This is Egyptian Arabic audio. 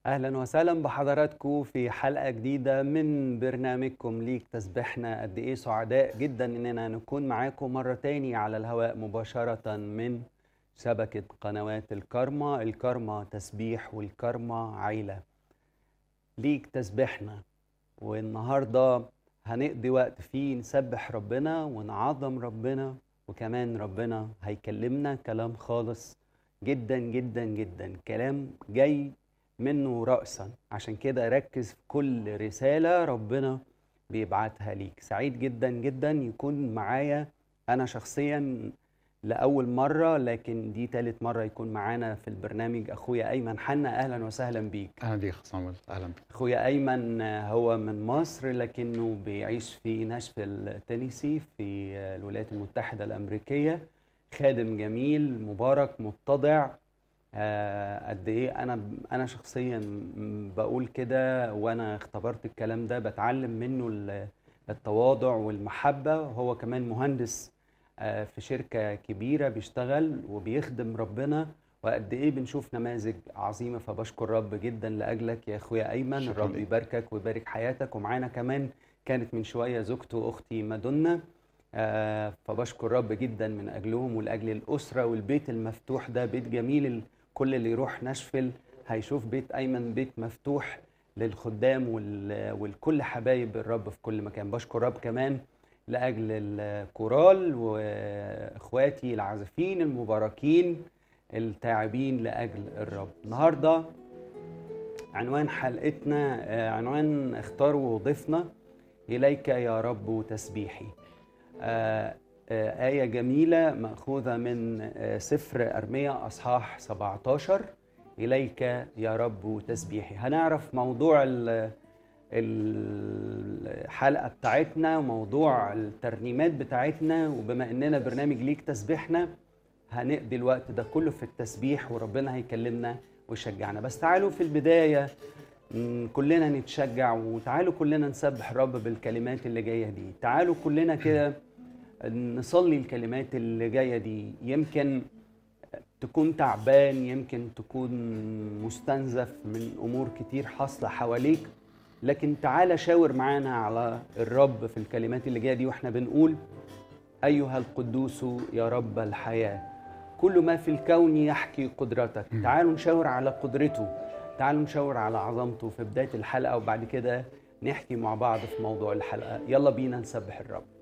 اهلا وسهلا بحضراتكم في حلقه جديده من برنامجكم ليك تسبحنا قد ايه سعداء جدا اننا نكون معاكم مره تاني على الهواء مباشره من شبكه قنوات الكرمة الكرمة تسبيح والكرمة عيله ليك تسبحنا والنهارده هنقضي وقت فيه نسبح ربنا ونعظم ربنا وكمان ربنا هيكلمنا كلام خالص جدا جدا جدا كلام جاي منه رأسا عشان كده ركز في كل رسالة ربنا بيبعتها ليك سعيد جدا جدا يكون معايا أنا شخصيا لأول مرة لكن دي تالت مرة يكون معانا في البرنامج أخويا أيمن حنا أهلا وسهلا بيك اهلا بيك يا صامويل اهلا بيك أخويا أيمن هو من مصر لكنه بيعيش في ناشفيل تينيسي في الولايات المتحدة الأمريكية خادم جميل مبارك متضع آه، قد ايه انا انا شخصيا م- بقول كده وانا اختبرت الكلام ده بتعلم منه ال- التواضع والمحبه هو كمان مهندس آه، في شركه كبيره بيشتغل وبيخدم ربنا وقد ايه بنشوف نماذج عظيمه فبشكر رب جدا لاجلك يا اخويا ايمن شكراً الرب ليك. يباركك ويبارك حياتك ومعانا كمان كانت من شويه زوجته اختي مادونا آه، فبشكر رب جدا من اجلهم ولاجل الاسره والبيت المفتوح ده بيت جميل ال- كل اللي يروح ناشفيل هيشوف بيت ايمن بيت مفتوح للخدام وال- والكل حبايب الرب في كل مكان بشكر رب كمان لاجل الكورال واخواتي العازفين المباركين التاعبين لاجل الرب النهارده عنوان حلقتنا آه، عنوان اختاره ضيفنا إليك يا رب تسبيحي آه، آه، آية جميلة مأخوذة من آه، سفر أرميا أصحاح 17 إليك يا رب تسبيحي هنعرف موضوع ال- الحلقة بتاعتنا وموضوع الترنيمات بتاعتنا وبما إننا برنامج ليك تسبيحنا هنقضي الوقت ده كله في التسبيح وربنا هيكلمنا ويشجعنا بس تعالوا في البداية مم، كلنا نتشجع وتعالوا كلنا نسبح الرب بالكلمات اللي جاية دي تعالوا كلنا كده نصلي الكلمات اللي جاية دي يمكن تكون تعبان يمكن تكون مستنزف من أمور كتير حاصلة حواليك لكن تعالى شاور معانا على الرب في الكلمات اللي جاية دي واحنا بنقول أيها القدوس يا رب الحياة كل ما في الكون يحكي قدرتك تعالوا نشاور على قدرته تعالوا نشاور على عظمته في بداية الحلقة وبعد كده نحكي مع بعض في موضوع الحلقة يلا بينا نسبح الرب